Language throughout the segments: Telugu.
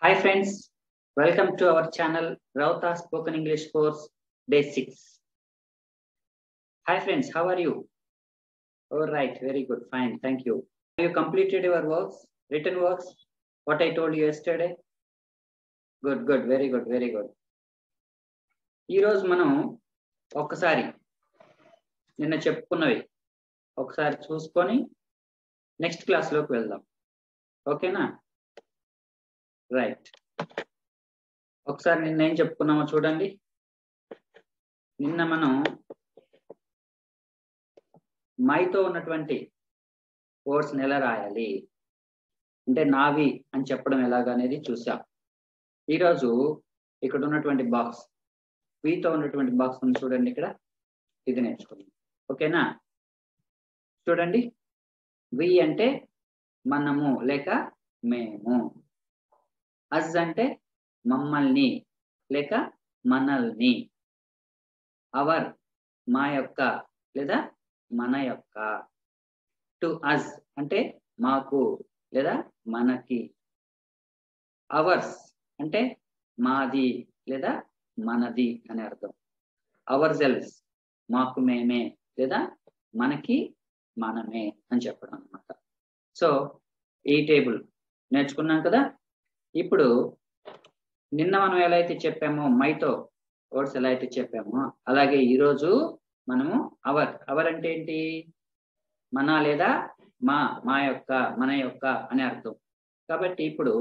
Hi friends, welcome to our channel Rauta Spoken English Course Day 6. Hi friends, how are you? All right, very good, fine, thank you. Have you completed your works, written works? What I told you yesterday? Good, good, very good, very good. ఈరోజు మనం ఒక్కసారి నిన్న చెప్పుకున్నవి ఒకసారి చూసుకొని నెక్స్ట్ క్లాస్లోకి వెళ్దాం ఓకేనా రైట్ ఒకసారి నిన్న ఏం చెప్పుకున్నామో చూడండి నిన్న మనం మైతో ఉన్నటువంటి వర్డ్స్ని ఎలా రాయాలి అంటే నావి అని చెప్పడం ఎలాగనేది చూసాం ఈరోజు ఇక్కడ ఉన్నటువంటి బాక్స్ వీతో ఉన్నటువంటి బాక్స్ ఉంది చూడండి ఇక్కడ ఇది నేర్చుకుందాం ఓకేనా చూడండి వి అంటే మనము లేక మేము అజ్ అంటే మమ్మల్ని లేక మనల్ని అవర్ మా యొక్క లేదా మన యొక్క టు అజ్ అంటే మాకు లేదా మనకి అవర్స్ అంటే మాది లేదా మనది అని అర్థం అవర్ సెల్స్ మాకు మేమే లేదా మనకి మనమే అని చెప్పడం అనమాట సో ఈ టేబుల్ నేర్చుకున్నాం కదా ఇప్పుడు నిన్న మనం ఎలా అయితే చెప్పామో మైతో వర్డ్స్ ఎలా అయితే చెప్పామో అలాగే ఈరోజు మనము అవర్ అవర్ అంటే ఏంటి మన లేదా మా మా యొక్క మన యొక్క అని అర్థం కాబట్టి ఇప్పుడు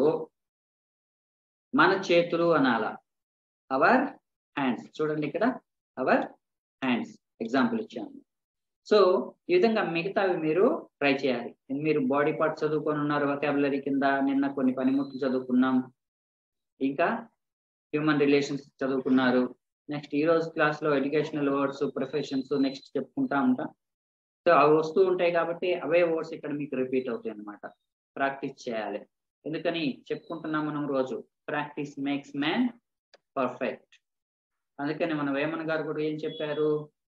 మన చేతులు అనాల అవర్ హ్యాండ్స్ చూడండి ఇక్కడ అవర్ హ్యాండ్స్ ఎగ్జాంపుల్ ఇచ్చాము సో ఈ విధంగా మిగతావి మీరు ట్రై చేయాలి మీరు బాడీ పార్ట్ చదువుకొని ఉన్నారు వొకాబులరీ కింద నిన్న కొన్ని పనిముట్లు చదువుకున్నాం ఇంకా హ్యూమన్ రిలేషన్స్ చదువుకున్నారు నెక్స్ట్ ఈ రోజు క్లాస్ లో ఎడ్యుకేషనల్ వర్డ్స్ ప్రొఫెషన్స్ నెక్స్ట్ చెప్పుకుంటా ఉంటాం సో అవి వస్తూ ఉంటాయి కాబట్టి అవే వర్డ్స్ ఇక్కడ మీకు రిపీట్ అవుతాయి అనమాట ప్రాక్టీస్ చేయాలి ఎందుకని చెప్పుకుంటున్నాం మనం రోజు ప్రాక్టీస్ మేక్స్ మ్యాన్ పర్ఫెక్ట్ అందుకని మన వేమన్ గారు కూడా ఏం చెప్పారు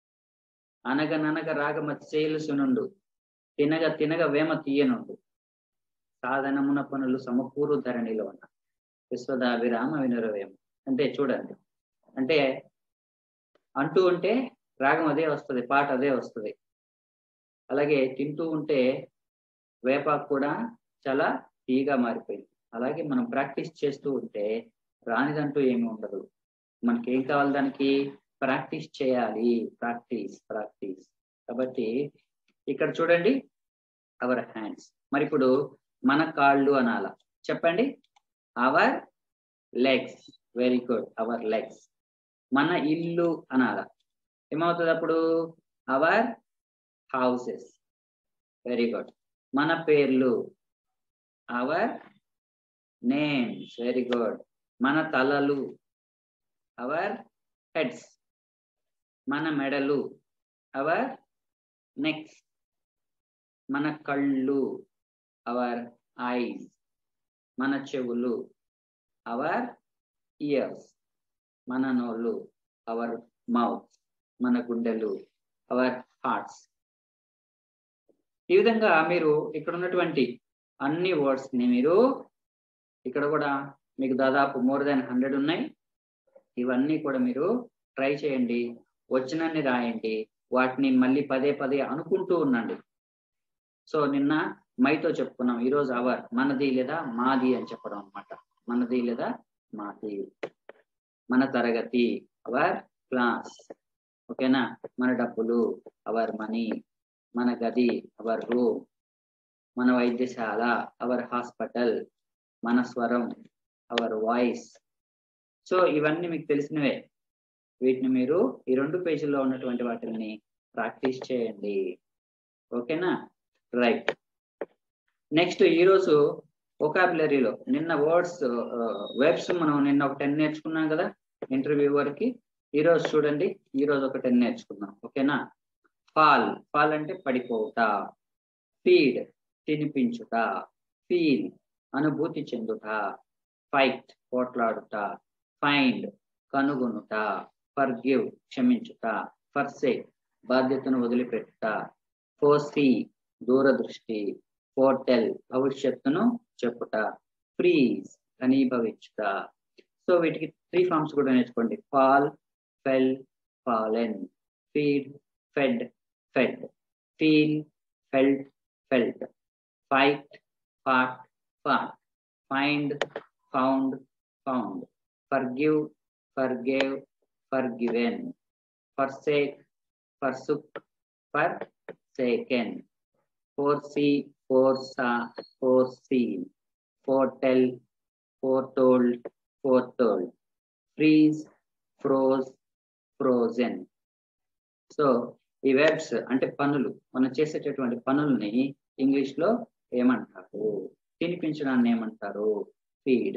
అనగననగ రాగమతి చేయలుసునుండు తినగ తినగ వేమ తీయనుండు సాధనమున పనులు సమకూరు ధరణిలో ఉన్న విశ్వదాభిరామ వినురవేమ అంటే చూడండి అంటే అంటూ ఉంటే రాగం అదే వస్తుంది పాట అదే వస్తుంది అలాగే తింటూ ఉంటే వేపాకు కూడా చాలా తీగా మారిపోయింది అలాగే మనం ప్రాక్టీస్ చేస్తూ ఉంటే రానిదంటూ ఏమి ఉండదు మనకి ఏం కావాలి దానికి ప్రాక్టీస్ చేయాలి ప్రాక్టీస్ ప్రాక్టీస్ కాబట్టి ఇక్కడ చూడండి అవర్ హ్యాండ్స్ మరి ఇప్పుడు మన కాళ్ళు అనాల చెప్పండి our legs very good our legs మన ఇల్లు అనాల ఏమవుతుంది అప్పుడు అవర్ హౌసెస్ వెరీ గుడ్ మన పేర్లు అవర్ నేమ్స్ వెరీ గుడ్ మన తలలు అవర్ హెడ్స్ మన మెడలు అవర్ నెక్స్ మన కళ్ళు అవర్ ఐస్ మన చెవులు అవర్ ఇయర్స్ మన నోళ్ళు అవర్ మౌత్ మన గుండెలు అవర్ హార్ట్స్ ఈ విధంగా మీరు ఇక్కడ ఉన్నటువంటి అన్ని వర్డ్స్ ని మీరు ఇక్కడ కూడా మీకు దాదాపు మోర్ దాన్ హండ్రెడ్ ఉన్నాయి ఇవన్నీ కూడా మీరు ట్రై చేయండి వచ్చినన్ని రాయండి వాటిని మళ్ళీ పదే పదే అనుకుంటూ ఉండండి సో నిన్న మైతో చెప్పుకున్నాం ఈరోజు అవర్ మనది లేదా మాది అని చెప్పడం అనమాట మనది లేదా మాది మన తరగతి అవర్ క్లాస్ ఓకేనా మన డబ్బులు అవర్ మనీ మన గది అవర్ రూమ్ మన వైద్యశాల అవర్ హాస్పిటల్ మన స్వరం అవర్ వాయిస్ సో ఇవన్నీ మీకు తెలిసినవే వీటిని మీరు ఈ రెండు పేజీల్లో ఉన్నటువంటి వాటిని ప్రాక్టీస్ చేయండి ఓకేనా రైట్ నెక్స్ట్ ఈరోజు ఒకాబులరీలో నిన్న వర్డ్స్ వెబ్స్ మనం నిన్న ఒక టెన్ నేర్చుకున్నాం కదా ఇంటర్వ్యూ వరకు ఈరోజు చూడండి ఈరోజు ఒక టెన్ నేర్చుకున్నాం ఓకేనా ఫాల్ ఫాల్ అంటే పడిపోవుట ఫీడ్ తినిపించుట ఫీల్ అనుభూతి చెందుట ఫైట్ పోట్లాడుట ఫైండ్ కనుగొనుట ఫర్గివ్ క్షమించుట ఫర్సేక్ బాధ్యతను వదిలిపెట్టుట ఫోర్సీ దూరదృష్టి ఫోర్టెల్ భవిష్యత్తును చెప్పుట ఫ్రీజ్ ఘనీభవించుట సో వీటికి త్రీ ఫార్మ్స్ కూడా నేర్చుకోండి fall fell fallen feed fed fed feel felt felt fight fought fought find found found forgive forgave forgiven forsake forsook forsaken foresee, foresaw, foreseen, foretell, foretold, foretold, freeze, froze, frozen. So ఈ వెబ్స్ అంటే పనులు మనం చేసేటటువంటి పనుల్ని ఇంగ్లీష్ లో ఏమంటారు తినిపించడాన్ని ఏమంటారు ఫీడ్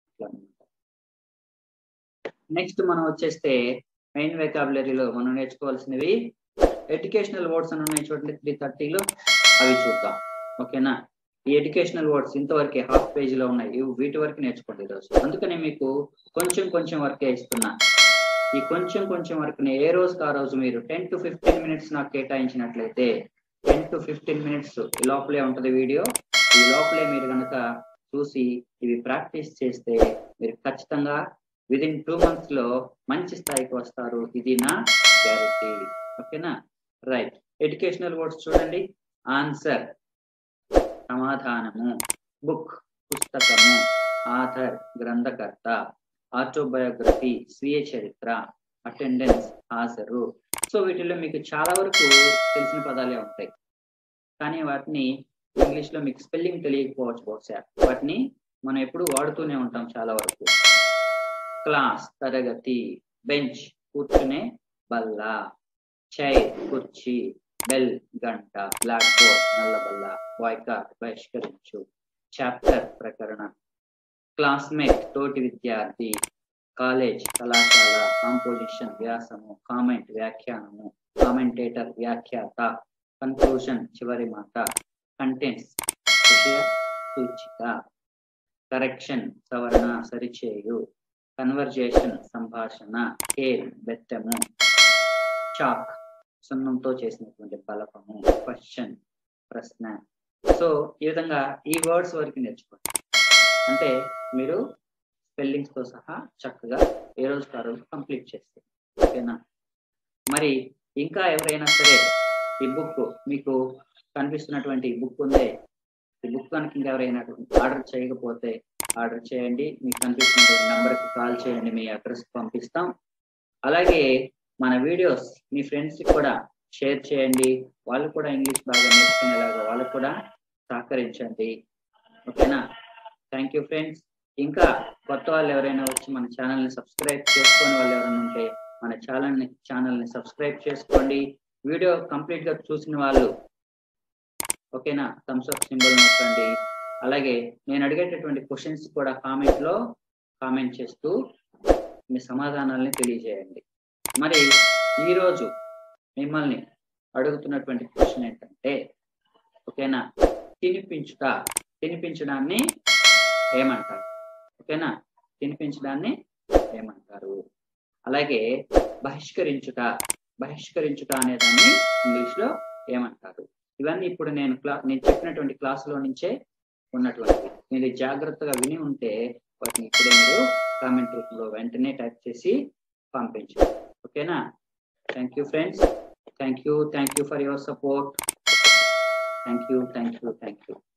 నెక్స్ట్ మనం వచ్చేస్తే మెయిన్ వెకాబులరీలో మనం నేర్చుకోవాల్సినవి ఎడ్యుకేషనల్ వర్డ్స్ అని ఉన్నాయి చూడండి త్రీ థర్టీలో అవి చూద్దాం ఓకేనా ఈ ఎడ్యుకేషనల్ వర్డ్స్ ఇంతవరకే హాఫ్ పేజ్ లో ఉన్నాయి ఇవి వీటి వరకు నేర్చుకోండి ఈరోజు అందుకని మీకు కొంచెం కొంచెం వరకే ఇస్తున్నా ఈ కొంచెం కొంచెం వరకునే ఏ రోజుకి ఆ రోజు మీరు టెన్ టు ఫిఫ్టీన్ మినిట్స్ నాకు కేటాయించినట్లయితే టెన్ టు ఫిఫ్టీన్ మినిట్స్ ఈ లోపలే ఉంటుంది వీడియో ఈ లోపలే మీరు కనుక చూసి ఇవి ప్రాక్టీస్ చేస్తే మీరు ఖచ్చితంగా విదిన్ టూ మంత్స్ లో మంచి స్థాయికి వస్తారు ఇది నా గ్యారెంటీ ఓకేనా రైట్ ఎడ్యుకేషనల్ వర్డ్స్ చూడండి ఆన్సర్ సమాధానము బుక్ పుస్తకము ఆథర్ గ్రంథకర్త ఆటోబయోగ్రఫీ స్వీయ చరిత్ర అటెండెన్స్ హాజరు సో వీటిలో మీకు చాలా వరకు తెలిసిన పదాలే ఉంటాయి కానీ వాటిని ఇంగ్లీష్ లో మీకు స్పెల్లింగ్ తెలియకపోవచ్చు బహుశా వాటిని మనం ఎప్పుడు వాడుతూనే ఉంటాం చాలా వరకు క్లాస్ తరగతి బెంచ్ కూర్చునే బల్ల చైర్ కుర్చీ బెల్ గంట బ్లాక్ బోర్డ్ నల్లబల్ల బాయ్కాట్ బహిష్కరించు చాప్టర్ ప్రకరణ క్లాస్మేట్ తోటి విద్యార్థి కాలేజ్ కళాశాల కాంపోజిషన్ వ్యాసము కామెంట్ వ్యాఖ్యానము కామెంటేటర్ వ్యాఖ్యాత కన్క్లూషన్ చివరి మాట కంటెంట్స్ విషయ సూచిక కరెక్షన్ సవరణ సరిచేయు కన్వర్జేషన్ సంభాషణ కేల్ బెత్తము చాక్ సున్నంతో చేసినటువంటి బలపము క్వశ్చన్ ప్రశ్న సో ఈ విధంగా ఈ వర్డ్స్ వరకు నేర్చుకోండి అంటే మీరు స్పెల్లింగ్స్ తో సహా చక్కగా ఏ రోజు ఆ రోజు కంప్లీట్ చేస్తే ఓకేనా మరి ఇంకా ఎవరైనా సరే ఈ బుక్ మీకు కనిపిస్తున్నటువంటి ఈ బుక్ ఉందే ఈ బుక్ కనుక ఇంకా ఎవరైనా ఆర్డర్ చేయకపోతే ఆర్డర్ చేయండి మీకు కనిపిస్తున్నటువంటి నెంబర్కి కాల్ చేయండి మీ అడ్రస్ పంపిస్తాం అలాగే మన వీడియోస్ మీ ఫ్రెండ్స్ కూడా షేర్ చేయండి వాళ్ళు కూడా ఇంగ్లీష్ బాగా నేర్చుకునేలాగా వాళ్ళకు కూడా సహకరించండి ఓకేనా థ్యాంక్ యూ ఫ్రెండ్స్ ఇంకా కొత్త వాళ్ళు ఎవరైనా వచ్చి మన ఛానల్ ని సబ్స్క్రైబ్ చేసుకొని వాళ్ళు ఎవరైనా ఉంటే మన ఛానల్ ని ఛానల్ ని సబ్స్క్రైబ్ చేసుకోండి వీడియో కంప్లీట్ గా చూసిన వాళ్ళు ఓకేనా థమ్స్ అప్ సింబల్ నొక్కండి అలాగే నేను అడిగేటటువంటి క్వశ్చన్స్ కూడా కామెంట్ లో కామెంట్ చేస్తూ మీ సమాధానాలని తెలియజేయండి మరి ఈరోజు మిమ్మల్ని అడుగుతున్నటువంటి క్వశ్చన్ ఏంటంటే ఓకేనా తినిపించుట తినిపించడాన్ని ఏమంటారు ఓకేనా తినిపించడాన్ని ఏమంటారు అలాగే బహిష్కరించుట బహిష్కరించుట అనే దాన్ని ఇంగ్లీష్ లో ఏమంటారు ఇవన్నీ ఇప్పుడు నేను క్లా నేను చెప్పినటువంటి క్లాసులో నుంచే ఉన్నటువంటి మీరు జాగ్రత్తగా విని ఉంటే వాటిని ఇప్పుడే మీరు కామెంట్ రూపంలో వెంటనే టైప్ చేసి పంపించండి ఓకేనా thank you friends thank you thank you for your support thank you thank you thank you